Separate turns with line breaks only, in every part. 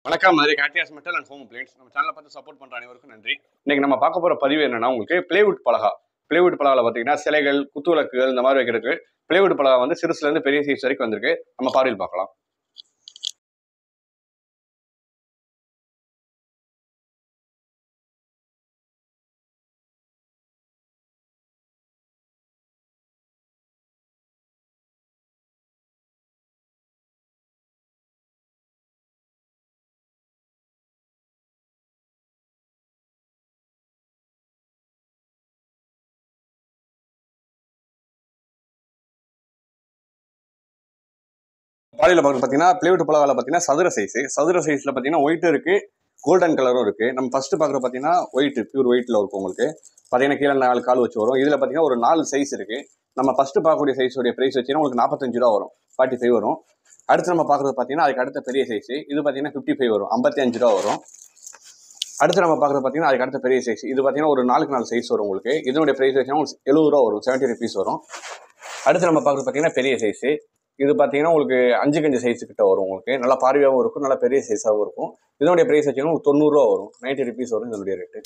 வணக்கம் மதுரை காட்டியாஸ் metal and home plates நம்ம சேனலை பார்த்து சப்போர்ட் பண்ற அனைவருக்கும் நன்றி இன்னைக்கு நம்ம பார்க்க போற பதிவு என்னன்னா உங்களுக்கு பிளேவுட் பலகா பிளேவுட் பலகால பார்த்தீங்கன்னா சிலைகள் குத்துவிளக்குகள் இந்த மாதிரி வைக்கிறதுக்கு பிளேவுட் பலகா வந்து சிறுசுல இருந்து பெரிய சைஸ் வரைக்கும் வந்திருக்கு நம்ம பார்வையில் பார்க்கலாம் பாலியில் பார்க்க பார்த்தீங்கன்னா பிளேவுட் பலகால பார்த்தீங்கன்னா சதுர சைஸ் சதுர சைஸ்ல பார்த்தீங்கன்னா ஒயிட் இருக்கு கோல்டன் கலரும் இருக்கு நம்ம ஃபர்ஸ்ட் பார்க்குற பார்த்தீங்கன்னா ஒயிட் பியூர் ஒயிட்ல இருக்கும் உங்களுக்கு பார்த்தீங்கன்னா கீழே நாலு கால் வச்சு வரும் இதில் பார்த்தீங்கன்னா ஒரு நாலு சைஸ் இருக்கு நம்ம ஃபர்ஸ்ட் பார்க்கக்கூடிய சைஸோடைய பிரைஸ் வச்சுன்னா உங்களுக்கு நாற்பத்தஞ்சு ரூபா வரும் ஃபார்ட்டி ஃபைவ் வரும் அடுத்து நம்ம பார்க்குறது பார்த்தீங்கன்னா அதுக்கு அடுத்த பெரிய சைஸ் இது பார்த்தீங்கன்னா ஃபிஃப்டி ஃபைவ் வரும் ஐம்பத்தி அஞ்சு ரூபா வரும் அடுத்து நம்ம பார்க்குறது பார்த்தீங்கன்னா அதுக்கு அடுத்த பெரிய சைஸ் இது பார்த்தீங்கன்னா ஒரு நாலுக்கு நாலு சைஸ் வரும் உங்களுக்கு இதனுடைய பிரைஸ் வச்சுன்னா உங்களுக்கு எழுபது ரூபா வரும் செவன்ட்டி ருபீஸ் வரும் அடுத்து நம்ம பார்க்குறது பார்த்தீங்கன்னா பெரிய சைஸ் இது பார்த்தீங்கன்னா உங்களுக்கு அஞ்சு கஞ்சு சைஸ் கிட்ட வரும் உங்களுக்கு நல்லா பார்வையாகவும் இருக்கும் நல்லா பெரிய சைஸாகவும் இருக்கும் இதனுடைய பிரைஸ் வச்சுன்னா உங்களுக்கு தொண்ணூறுரூவா வரும் நைன்ட்டி ருபீஸ் வரும் இதனுடைய ரேட்டு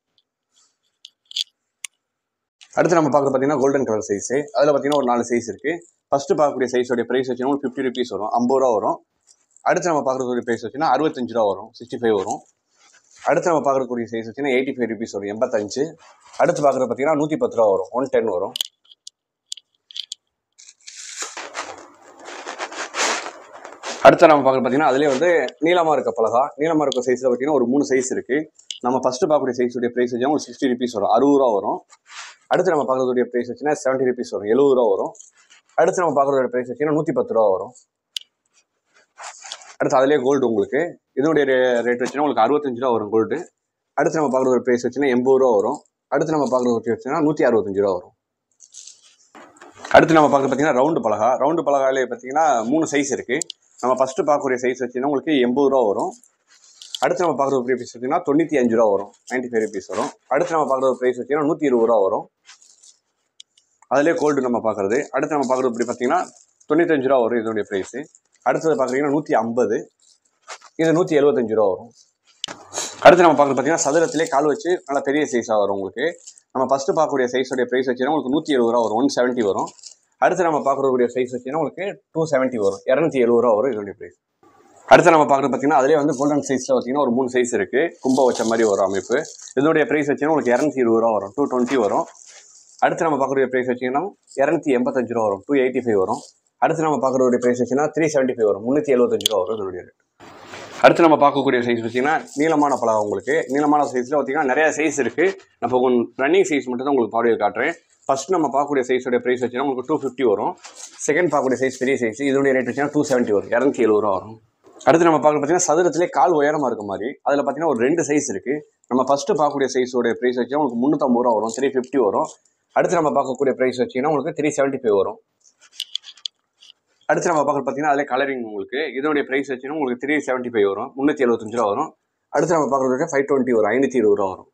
அடுத்து நம்ம பார்க்குறது பார்த்தீங்கன்னா கோல்டன் கலர் சைஸ் அதில் பார்த்தீங்கன்னா ஒரு நாலு சைஸ் இருக்கு ஃபர்ஸ்ட் பார்க்கக்கூடிய சைஸோடைய பிரைஸ் வச்சுன்னா உங்களுக்கு ஃபிஃப்டி ருபீஸ் வரும் ஐம்பது ரூபா வரும் அடுத்து நம்ம பார்க்கறதுடைய பிரைஸ் வச்சுன்னா அறுபத்தஞ்சு ரூபா வரும் சிக்ஸ்டி ஃபைவ் வரும் அடுத்து நம்ம பார்க்கக்கூடிய சைஸ் வச்சுன்னா எயிட்டி ஃபைவ் ருபீஸ் வரும் எண்பத்தஞ்சு அடுத்து பார்க்குறது பார்த்தீங்கன்னா நூற்றி பத்து ரூபா வரும் ஒன் டென் வரும் அடுத்து நம்ம பார்க்குறது பார்த்தீங்கன்னா அதுலேயே வந்து நீளமாக இருக்க பலகா நீளமாக இருக்க சைஸில் பார்த்தீங்கன்னா ஒரு மூணு சைஸ் இருக்குது நம்ம ஃபஸ்ட்டு பார்க்கக்கூடிய சைஸுடைய ப்ரைஸ் வச்சா ஒரு சிக்ஸ்டி ருபீஸ் வரும் அறுபது ரூபா வரும் அடுத்து நம்ம பார்க்கறதுடைய ப்ரைஸ் வச்சுன்னா செவன்ட்டி ருபீஸ் வரும் எழுபது ரூபா வரும் அடுத்து நம்ம பார்க்கறதோட ப்ரைஸ் வச்சுன்னா நூற்றி பத்து ரூபா வரும் அடுத்து அதிலே கோல்டு உங்களுக்கு இதனுடைய ரேட் வச்சுன்னா உங்களுக்கு அறுபத்தஞ்சு ரூபா வரும் கோல்டு அடுத்து நம்ம பார்க்குற ப்ரைஸ் வச்சுன்னா எண்பது ரூபா வரும் அடுத்து நம்ம பார்க்குறது வச்சுன்னா நூற்றி அறுபத்தஞ்சு ரூபா வரும் அடுத்து நம்ம பார்க்குறது பார்த்தீங்கன்னா ரவுண்டு பலகா ரவுண்டு பலகாலே பார்த்தீங்கன்னா மூணு சைஸ் இருக்குது நம்ம ஃபஸ்ட்டு பார்க்கக்கூடிய சைஸ் வச்சுன்னா உங்களுக்கு எண்பது ரூபா வரும் அடுத்து நம்ம பார்க்குற ப்ரைஸ் வச்சுன்னா தொண்ணூற்றி அஞ்சு ரூபா வரும் நைன்ட்டி ஃபைவ் ருபீஸ் வரும் அடுத்து நம்ம பார்க்குற ப்ரைஸ் வச்சுன்னா நூற்றி இருபது ரூபா வரும் அதிலே கோல்டு நம்ம பார்க்குறது அடுத்து நம்ம பார்க்குறது இப்படி பார்த்தீங்கன்னா தொண்ணூத்தஞ்சு ரூபா வரும் இதனுடைய ப்ரைஸு அடுத்தது பார்க்குறீங்கன்னா நூற்றி ஐம்பது இது நூற்றி எழுபத்தஞ்சு ரூபா வரும் அடுத்து நம்ம பார்க்குறது பார்த்தீங்கன்னா சதுரத்திலே கால் வச்சு நல்லா பெரிய சைஸாக வரும் உங்களுக்கு நம்ம ஃபஸ்ட்டு பார்க்கக்கூடிய சைஸோடைய ப்ரைஸ் வச்சுன்னா உங்களுக்கு நூற்றி எழுபது ரூபா வரும் ஒன் செவன்ட்டி வரும் அடுத்து நம்ம பார்க்கக்கூடிய சைஸ் வச்சுன்னா உங்களுக்கு டூ செவன்ட்டி வரும் இரநூத்தி எழுபது ரூபா வரும் இதனுடைய ப்ரைஸ் அடுத்து நம்ம பார்க்குறது பார்த்தீங்கன்னா அதிலே வந்து கோல்டன் சைஸில் பார்த்தீங்கன்னா ஒரு மூணு சைஸ் இருக்குது கும்ப வச்ச மாதிரி ஒரு அமைப்பு இதனுடைய ப்ரைஸ் வச்சுன்னா உங்களுக்கு இரநூத்தி இருபது ரூபா வரும் டூ டுவெண்ட்டி வரும் அடுத்து நம்ம பார்க்கக்கூடிய ப்ரைஸ் வச்சிங்கன்னா இரநூத்தி எண்பத்தஞ்சு ரூபா வரும் டூ எயிட்டி ஃபைவ் வரும் அடுத்து நம்ம பார்க்கக்கூடிய ப்ரைஸ் வச்சுன்னா த்ரீ செவன்ட்டி ஃபைவ் வரும் முந்நூற்றி எழுபத்தஞ்சு ரூபா வரும் இதனுடைய ரேட் அடுத்து நம்ம பார்க்கக்கூடிய சைஸ் பார்த்தீங்கன்னா நீளமான பலகை உங்களுக்கு நீளமான சைஸில் பார்த்தீங்கன்னா நிறைய சைஸ் இருக்குது நான் இப்போ ரன்னிங் சைஸ் மட்டும் தான் உங்களுக்கு பார்வையை காட்டுறேன் ஃபர்ஸ்ட் நம்ம பார்க்கக்கூடிய சைஸோட ப்ரைஸ் வச்சுன்னா உங்களுக்கு டூ ஃபிஃப்டி வரும் செகண்ட் பார்க்கக்கூடிய சைஸ் பெரிய சைஸ் இதனுடைய ரேட் வச்சுன்னா டூ செவன்ட்டி வரும் இரநூத்தி எழுபது ரூபா வரும் அடுத்து நம்ம பார்க்க பார்த்தீங்கன்னா சதுரத்திலே கால் உயரமாக இருக்க மாதிரி அதில் பார்த்தீங்கன்னா ஒரு ரெண்டு சைஸ் இருக்குது நம்ம ஃபஸ்ட்டு பார்க்கக்கூடிய சைஸோட ப்ரைஸ் வச்சுன்னா உங்களுக்கு முந்நூற்றம்பது ரூபா வரும் த்ரீ ஃபிஃப்டி வரும் அடுத்து நம்ம பார்க்கக்கூடிய ப்ரைஸ் வச்சிங்கன்னா உங்களுக்கு த்ரீ செவன்ட்டி ஃபைவ் வரும் அடுத்து நம்ம பார்க்குறது பார்த்தீங்கன்னா அதிலே கலரிங் உங்களுக்கு இதனுடைய ப்ரைஸ் வச்சுன்னா உங்களுக்கு த்ரீ செவன்ட்டி ஃபைவ் வரும் முந்நூற்றி எழுபத்தஞ்சு ரூபா வரும் அடுத்து நம்ம பார்க்குறது ஃபைவ் டுவெண்ட்டி வரும் ஐநூற்றி இருபது ரூபா வரும்